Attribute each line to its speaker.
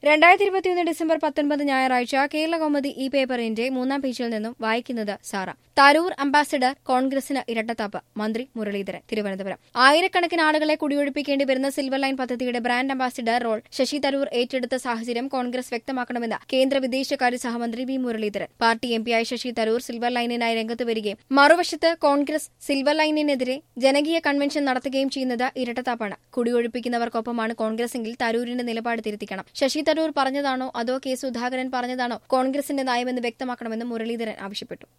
Speaker 1: രണ്ടായിരത്തി ഇരുപത്തിയൊന്ന് ഡിസംബർ പത്തൊൻപത് ഞായറാഴ്ച കേരള കൗമുദി ഈ പേപ്പറിന്റെ മൂന്നാം പേജിൽ നിന്നും വായിക്കുന്നത് സാറ തരൂർ അംബാസിഡർ കോൺഗ്രസിന് ഇരട്ടത്താപ്പ് മന്ത്രി മുരളീധരൻ തിരുവനന്തപുരം ആയിരക്കണക്കിന് ആളുകളെ കുടിയൊഴിപ്പിക്കേണ്ടി വരുന്ന സിൽവർ ലൈൻ പദ്ധതിയുടെ brand ambassador role Shashi Tharoor ഏറ്റെടുത്ത സാഹചര്യം കോൺഗ്രസ് വ്യക്തമാക്കണമെന്ന് കേന്ദ്ര വിദേശകാര്യ സഹമന്ത്രി വി മുരളീധരൻ പാർട്ടി എംപിയായ ശശി തരൂർ സിൽവർ ലൈനിനായി രംഗത്ത് വരികയും മറുവശത്ത് കോൺഗ്രസ് സിൽവർ ലൈനിനെതിരെ ജനകീയ കൺവെൻഷൻ നടത്തുകയും ചെയ്യുന്നത് ഇരട്ടത്താപ്പാണ് കുടിയൊഴിപ്പിക്കുന്നവർക്കൊപ്പമാണ് കോൺഗ്രസെങ്കിൽ തരൂരിന്റെ നിലപാട് തിരുത്തിക്കണം ശശി തരൂർ പറഞ്ഞതാണോ അതോ കെ സുധാകരൻ പറഞ്ഞതാണോ കോൺഗ്രസിന്റെ നയമെന്ന് വ്യക്തമാക്കണമെന്ന് മുരളീധരൻ ആവശ്യപ്പെട്ടു